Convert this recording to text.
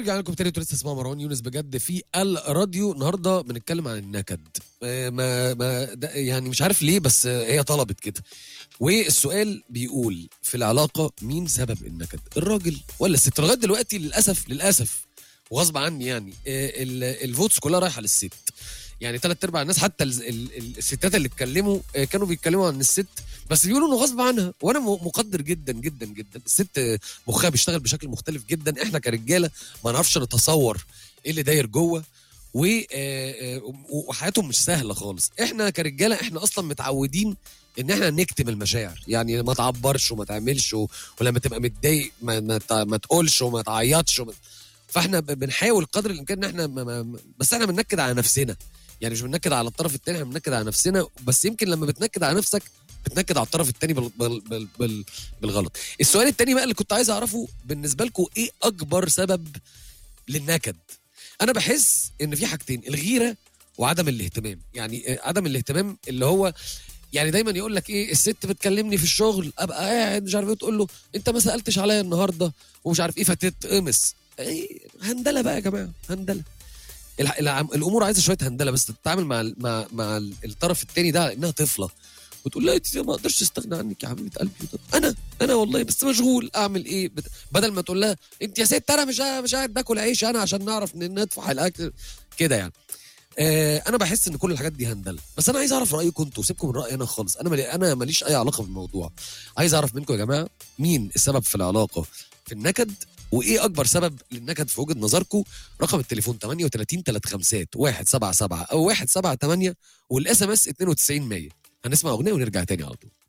ورجعنا لكم تاني انتوا لسه اسمها مروان يونس بجد في الراديو النهارده بنتكلم عن النكد آه، ما ما ده يعني مش عارف ليه بس آه، هي طلبت كده والسؤال بيقول في العلاقه مين سبب النكد الراجل ولا الست لغايه دلوقتي للاسف للاسف وغصب عني يعني آه، ال- الفوتس كلها رايحه للست يعني ثلاث ارباع الناس حتى ال- ال- ال- الستات اللي اتكلموا آه، كانوا بيتكلموا عن الست بس بيقولوا انه غصب عنها وانا م- مقدر جدا جدا جدا الست آه، مخها بيشتغل بشكل مختلف جدا احنا كرجاله ما نعرفش نتصور ايه اللي داير جوه و- آه، آه، وحياتهم مش سهله خالص احنا كرجاله احنا اصلا متعودين ان احنا نكتم المشاعر يعني ما تعبرش وما تعملش و- ولما تبقى متضايق ما, ما, ت- ما تقولش وما تعيطش وما فاحنا ب- بنحاول قدر الامكان ان احنا ما ما بس احنا بننكد على نفسنا يعني مش بننكد على الطرف التاني احنا بننكد على نفسنا بس يمكن لما بتنكد على نفسك بتنكد على الطرف التاني بال بال بال بال بالغلط السؤال التاني بقى اللي كنت عايز اعرفه بالنسبه لكم ايه اكبر سبب للنكد انا بحس ان في حاجتين الغيره وعدم الاهتمام يعني آه، عدم الاهتمام اللي هو يعني دايما يقول لك ايه الست بتكلمني في الشغل ابقى قاعد مش عارف ايه تقول له انت ما سالتش عليا النهارده ومش عارف ايه فتتقمص إيه هندله بقى يا جماعه هندله الع- العم- الامور عايزه شويه هندله بس تتعامل مع ال- مع مع ال- الطرف التاني ده انها طفله وتقول لا انت ما اقدرش استغنى عنك يا حبيبه قلبي طب انا انا والله بس مشغول اعمل ايه بت- بدل ما تقول لها انت يا ست انا مش مش قاعد باكل عيش انا عشان نعرف ن- ندفع الاكل كده يعني آه انا بحس ان كل الحاجات دي هندله بس انا عايز اعرف رايكم انتوا سيبكم من رايي انا خالص انا مالي انا ماليش اي علاقه بالموضوع عايز اعرف منكم يا جماعه مين السبب في العلاقه في النكد وايه اكبر سبب للنكد في وجهه نظركم رقم التليفون 38 35 177 او 178 والاس ام اس 92 100 هنسمع اغنيه ونرجع تاني على طول